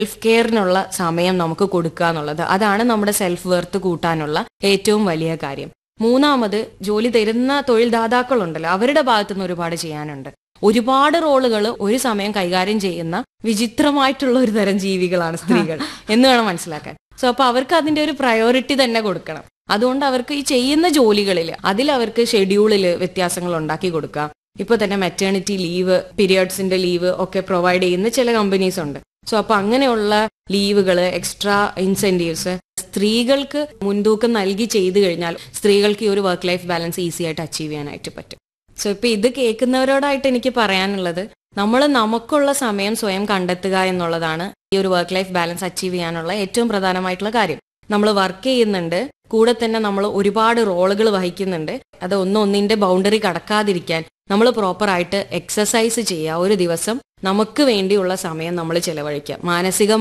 self കെയറിനുള്ള സമയം നമുക്ക് കൊടുക്കുക എന്നുള്ളത് അതാണ് നമ്മുടെ സെൽഫ് വെർത്ത് കൂട്ടാനുള്ള ഏറ്റവും വലിയ കാര്യം മൂന്നാമത് ജോലി തരുന്ന തൊഴിൽദാതാക്കളുണ്ടല്ലോ അവരുടെ ഭാഗത്തുനിന്ന് ഒരുപാട് ചെയ്യാനുണ്ട് ഒരുപാട് റോളുകൾ ഒരു സമയം കൈകാര്യം ചെയ്യുന്ന വിചിത്രമായിട്ടുള്ള ഒരു തരം ജീവികളാണ് സ്ത്രീകൾ എന്ന് വേണം മനസ്സിലാക്കാൻ സോ അപ്പൊ അവർക്ക് അതിന്റെ ഒരു പ്രയോറിറ്റി തന്നെ കൊടുക്കണം അതുകൊണ്ട് അവർക്ക് ഈ ചെയ്യുന്ന ജോലികളിൽ അതിൽ അവർക്ക് ഷെഡ്യൂളിൽ വ്യത്യാസങ്ങൾ ഉണ്ടാക്കി കൊടുക്കാം ഇപ്പൊ തന്നെ മെറ്റേണിറ്റി ലീവ് പീരിയഡ്സിന്റെ ലീവ് ഒക്കെ പ്രൊവൈഡ് ചെയ്യുന്ന ചില കമ്പനീസ് ഉണ്ട് സോ അപ്പൊ അങ്ങനെയുള്ള ലീവുകൾ എക്സ്ട്രാ ഇൻസെന്റീവ്സ് സ്ത്രീകൾക്ക് മുൻതൂക്കം നൽകി ചെയ്തു കഴിഞ്ഞാൽ സ്ത്രീകൾക്ക് ഈ ഒരു വർക്ക് ലൈഫ് ബാലൻസ് ഈസി ആയിട്ട് അച്ചീവ് ചെയ്യാനായിട്ട് പറ്റും സോ ഇപ്പൊ ഇത് കേൾക്കുന്നവരോടായിട്ട് എനിക്ക് പറയാനുള്ളത് നമ്മൾ നമുക്കുള്ള സമയം സ്വയം കണ്ടെത്തുക എന്നുള്ളതാണ് ഈ ഒരു വർക്ക് ലൈഫ് ബാലൻസ് അച്ചീവ് ചെയ്യാനുള്ള ഏറ്റവും പ്രധാനമായിട്ടുള്ള കാര്യം നമ്മൾ വർക്ക് ചെയ്യുന്നുണ്ട് കൂടെ തന്നെ നമ്മൾ ഒരുപാട് റോളുകൾ വഹിക്കുന്നുണ്ട് അത് ഒന്നൊന്നിന്റെ ബൗണ്ടറി കടക്കാതിരിക്കാൻ നമ്മൾ പ്രോപ്പറായിട്ട് എക്സസൈസ് ചെയ്യുക ഒരു ദിവസം നമുക്ക് വേണ്ടിയുള്ള സമയം നമ്മൾ ചെലവഴിക്കുക മാനസിക